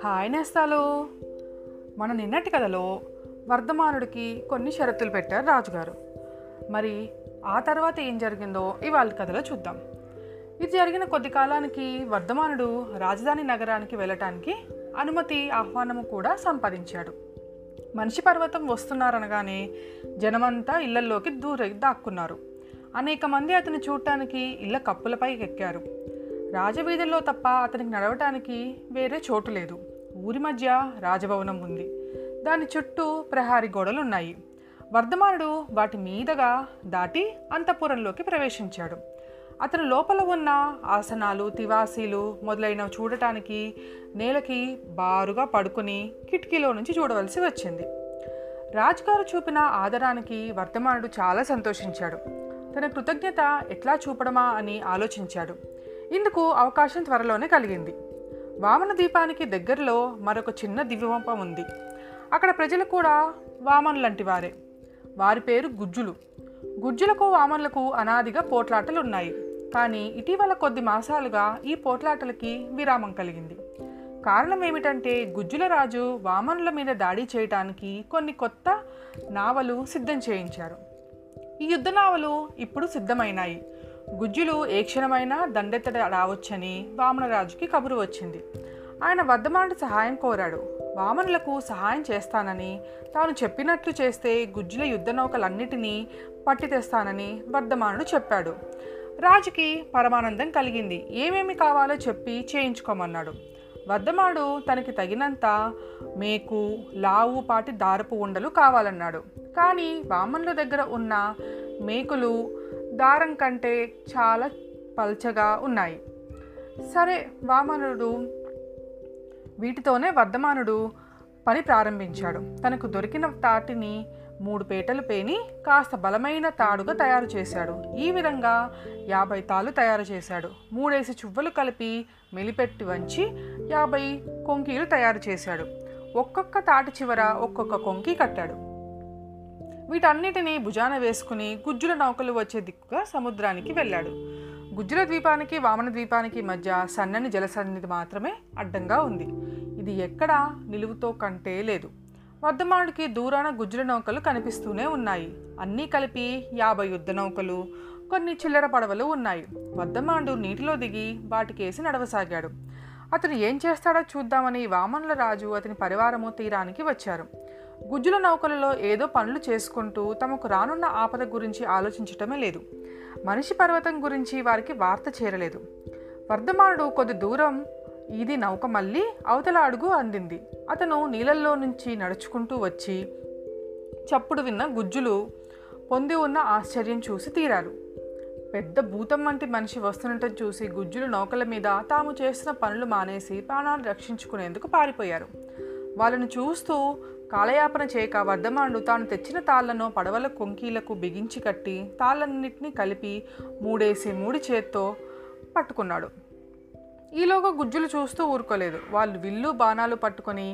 hi నేస్తాలు మన నిన్నటి కథలో వర్ధమానుడికి కొన్ని షరతులు పెట్టారు రాజుగారు మరి ఆ తర్వాత ఏం జరిగిందో ఇవాళ కథలో చూద్దాం ఇది జరిగిన కొద్ది కాలానికి వర్ధమానుడు రాజధాని నగరానికి వెళ్ళటానికి అనుమతి ఆహ్వానము కూడా సంపాదించాడు మనిషి పర్వతం వస్తున్నారనగానే జనమంతా ఇళ్లల్లోకి దూర దాక్కున్నారు అనేక మంది అతని చూడటానికి ఇళ్ల కప్పులపై ఎక్కారు రాజవీధుల్లో తప్ప అతనికి నడవటానికి వేరే చోటు లేదు ఊరి మధ్య రాజభవనం ఉంది దాని చుట్టూ ప్రహారీ గోడలు ఉన్నాయి వర్ధమానుడు వాటి మీదగా దాటి అంతఃపురంలోకి ప్రవేశించాడు అతను లోపల ఉన్న ఆసనాలు తివాసీలు మొదలైనవి చూడటానికి నేలకి బారుగా పడుకుని కిటికీలో నుంచి చూడవలసి వచ్చింది రాజుగారు చూపిన ఆదరానికి వర్ధమానుడు చాలా సంతోషించాడు తన కృతజ్ఞత ఎట్లా చూపడమా అని ఆలోచించాడు ఇందుకు అవకాశం త్వరలోనే కలిగింది వామన దీపానికి దగ్గరలో మరొక చిన్న దివ్యవంపం ఉంది అక్కడ ప్రజలు కూడా వామనులంటి వారే వారి పేరు గుజ్జులు గుజ్జులకు వామనులకు అనాదిగా పోట్లాటలు ఉన్నాయి కానీ ఇటీవల కొద్ది మాసాలుగా ఈ పోట్లాటలకి విరామం కలిగింది కారణం ఏమిటంటే గుజ్జుల రాజు వామనుల మీద దాడి చేయటానికి కొన్ని కొత్త నావలు సిద్ధం చేయించారు ఈ యుద్ధ నావలు ఇప్పుడు సిద్ధమైనాయి గుజ్జులు ఏ క్షణమైనా దండెత్తడ రావచ్చని వామనరాజుకి కబురు వచ్చింది ఆయన వర్ధమానుడి సహాయం కోరాడు వామనులకు సహాయం చేస్తానని తాను చెప్పినట్లు చేస్తే గుజ్జుల యుద్ధ నౌకలన్నిటినీ పట్టి తెస్తానని వర్ధమానుడు చెప్పాడు రాజుకి పరమానందం కలిగింది ఏమేమి కావాలో చెప్పి చేయించుకోమన్నాడు వర్ధమాడు తనకి తగినంత మేకు లావు పాటి దారపు ఉండలు కావాలన్నాడు కానీ వామనుల దగ్గర ఉన్న మేకులు దారం కంటే చాలా పల్చగా ఉన్నాయి సరే వామనుడు వీటితోనే వర్ధమానుడు పని ప్రారంభించాడు తనకు దొరికిన తాటిని మూడు పేటలు పేని కాస్త బలమైన తాడుగా తయారు చేశాడు ఈ విధంగా యాభై తాళ్ళు తయారు చేశాడు మూడేసి చువ్వలు కలిపి మెలిపెట్టి వంచి యాభై కొంకీలు తయారు చేశాడు ఒక్కొక్క తాటి చివర ఒక్కొక్క కొంకి కట్టాడు వీటన్నిటినీ భుజాన వేసుకుని గుజ్జుల నౌకలు వచ్చే దిక్కుగా సముద్రానికి వెళ్ళాడు గుజ్జుల ద్వీపానికి వామన ద్వీపానికి మధ్య సన్నని జలసన్నిధి మాత్రమే అడ్డంగా ఉంది ఇది ఎక్కడా నిలువుతో కంటే లేదు వర్ధమానుడికి దూరాన గుజ్జుల నౌకలు కనిపిస్తూనే ఉన్నాయి అన్నీ కలిపి యాభై యుద్ధ నౌకలు కొన్ని చిల్లర పడవలు ఉన్నాయి వర్ధమానుడు నీటిలో దిగి వాటికేసి నడవసాగాడు అతను ఏం చేస్తాడో చూద్దామని వామనుల రాజు అతని పరివారము తీరానికి వచ్చారు గుజ్జుల నౌకలలో ఏదో పనులు చేసుకుంటూ తమకు రానున్న ఆపద గురించి ఆలోచించటమే లేదు మనిషి పర్వతం గురించి వారికి వార్త చేరలేదు వర్ధమానుడు కొద్ది దూరం ఇది నౌక మళ్ళీ అవతల అడుగు అందింది అతను నీళ్ళల్లో నుంచి నడుచుకుంటూ వచ్చి చప్పుడు విన్న గుజ్జులు పొంది ఉన్న ఆశ్చర్యం చూసి తీరారు పెద్ద భూతం వంటి మనిషి వస్తున్నట్టు చూసి గుజ్జులు నౌకల మీద తాము చేస్తున్న పనులు మానేసి ప్రాణాలు రక్షించుకునేందుకు పారిపోయారు వాళ్ళను చూస్తూ కాలయాపన చేయక వర్ధమానుడు తాను తెచ్చిన తాళ్లను పడవల కొంకీలకు బిగించి కట్టి తాళ్ళన్నింటినీ కలిపి మూడేసి మూడి చేత్తో పట్టుకున్నాడు ఈలోగా గుజ్జులు చూస్తూ ఊరుకోలేదు వాళ్ళు విల్లు బాణాలు పట్టుకొని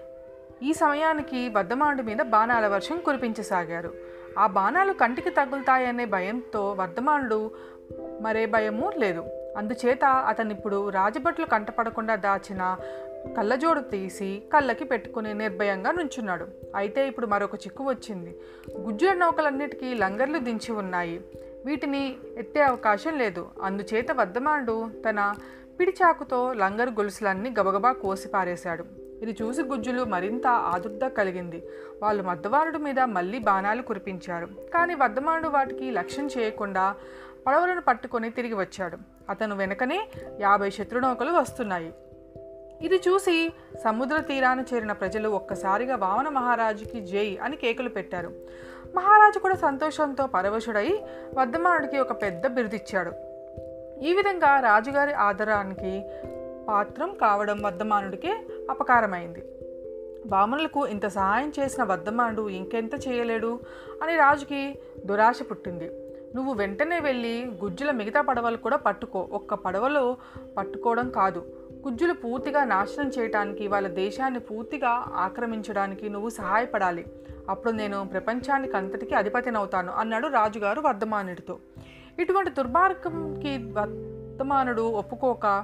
ఈ సమయానికి వర్ధమానుడి మీద బాణాల వర్షం కురిపించసాగారు ఆ బాణాలు కంటికి తగులుతాయనే భయంతో వర్ధమానుడు మరే భయము లేదు అందుచేత అతను ఇప్పుడు రాజభట్లు కంటపడకుండా దాచిన కళ్ళజోడు తీసి కళ్ళకి పెట్టుకుని నిర్భయంగా నుంచున్నాడు అయితే ఇప్పుడు మరొక చిక్కు వచ్చింది గుజ్జుల నౌకలన్నిటికీ లంగర్లు దించి ఉన్నాయి వీటిని ఎత్తే అవకాశం లేదు అందుచేత వర్ధమానుడు తన పిడిచాకుతో లంగరు గొలుసులన్నీ గబగబా కోసి పారేశాడు ఇది చూసి గుజ్జులు మరింత ఆదుర్ద కలిగింది వాళ్ళు మద్దవానుడి మీద మళ్ళీ బాణాలు కురిపించారు కానీ వర్ధమానుడు వాటికి లక్ష్యం చేయకుండా పడవలను పట్టుకొని తిరిగి వచ్చాడు అతను వెనకనే యాభై శత్రునౌకలు వస్తున్నాయి ఇది చూసి సముద్ర తీరాన చేరిన ప్రజలు ఒక్కసారిగా వామన మహారాజుకి జై అని కేకులు పెట్టారు మహారాజు కూడా సంతోషంతో పరవశుడై వర్ధమానుడికి ఒక పెద్ద బిరుదిచ్చాడు ఈ విధంగా రాజుగారి ఆదరానికి పాత్రం కావడం వర్ధమానుడికే అపకారమైంది వామనులకు ఇంత సహాయం చేసిన వర్ధమానుడు ఇంకెంత చేయలేడు అని రాజుకి దురాశ పుట్టింది నువ్వు వెంటనే వెళ్ళి గుజ్జుల మిగతా పడవలు కూడా పట్టుకో ఒక్క పడవలో పట్టుకోవడం కాదు గుజ్జులు పూర్తిగా నాశనం చేయటానికి వాళ్ళ దేశాన్ని పూర్తిగా ఆక్రమించడానికి నువ్వు సహాయపడాలి అప్పుడు నేను ప్రపంచానికి అంతటికీ అధిపతినవుతాను అన్నాడు రాజుగారు వర్ధమానుడితో ఇటువంటి దుర్మార్గంకి వర్ధమానుడు ఒప్పుకోక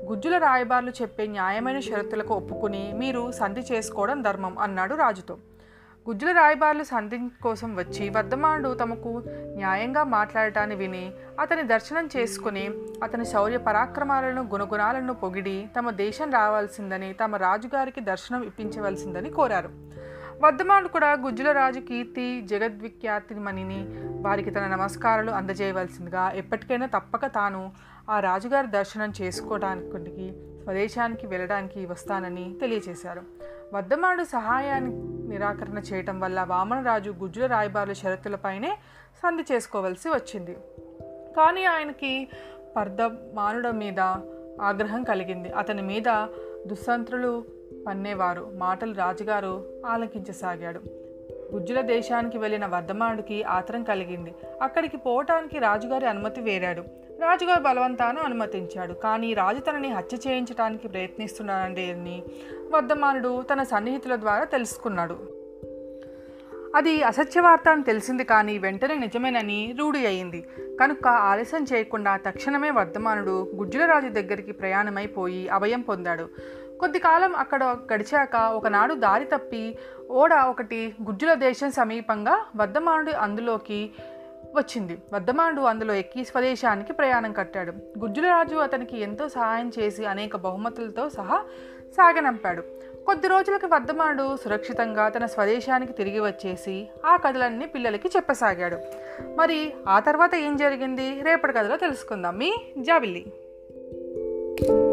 గుజ్జుల రాయబారులు చెప్పే న్యాయమైన షరతులకు ఒప్పుకుని మీరు సంధి చేసుకోవడం ధర్మం అన్నాడు రాజుతో గుజ్జుల రాయబారులు సంధి కోసం వచ్చి వర్ధమానుడు తమకు న్యాయంగా మాట్లాడటాన్ని విని అతని దర్శనం చేసుకుని అతని శౌర్య పరాక్రమాలను గుణగుణాలను పొగిడి తమ దేశం రావాల్సిందని తమ రాజుగారికి దర్శనం ఇప్పించవలసిందని కోరారు వర్ధమానుడు కూడా గుజ్జుల రాజు కీర్తి జగద్విఖ్యాతిమణిని వారికి తన నమస్కారాలు అందజేయవలసిందిగా ఎప్పటికైనా తప్పక తాను ఆ రాజుగారి దర్శనం చేసుకోవడానికి స్వదేశానికి వెళ్ళడానికి వస్తానని తెలియజేశారు వర్ధమానుడు సహాయాన్ని నిరాకరణ చేయటం వల్ల వామనరాజు గుజ్జుల రాయబారుల షరతులపైనే సంధి చేసుకోవలసి వచ్చింది కానీ ఆయనకి పర్ధమానుడ మీద ఆగ్రహం కలిగింది అతని మీద దుస్సంత్రులు పన్నేవారు మాటలు రాజుగారు ఆలకించసాగాడు గుజ్జుల దేశానికి వెళ్ళిన వర్ధమానుడికి ఆత్రం కలిగింది అక్కడికి పోవటానికి రాజుగారి అనుమతి వేరాడు రాజుగారు బలవంతాను అనుమతించాడు కానీ రాజు తనని హత్య చేయించడానికి ప్రయత్నిస్తున్నాడని వర్ధమానుడు తన సన్నిహితుల ద్వారా తెలుసుకున్నాడు అది అసత్య వార్త అని తెలిసింది కానీ వెంటనే నిజమేనని రూఢి అయింది కనుక ఆలస్యం చేయకుండా తక్షణమే వర్ధమానుడు గుజ్జులరాజు దగ్గరికి ప్రయాణమైపోయి అభయం పొందాడు కొద్ది కాలం అక్కడ గడిచాక ఒకనాడు దారి తప్పి ఓడ ఒకటి గుజ్జుల దేశం సమీపంగా వర్ధమానుడు అందులోకి వచ్చింది వర్ధమానుడు అందులో ఎక్కి స్వదేశానికి ప్రయాణం కట్టాడు గుజ్జులరాజు అతనికి ఎంతో సహాయం చేసి అనేక బహుమతులతో సహా సాగనంపాడు కొద్ది రోజులకి వర్ధమానుడు సురక్షితంగా తన స్వదేశానికి తిరిగి వచ్చేసి ఆ కథలన్నీ పిల్లలకి చెప్పసాగాడు మరి ఆ తర్వాత ఏం జరిగింది రేపటి కథలో తెలుసుకుందాం మీ జాబిల్లి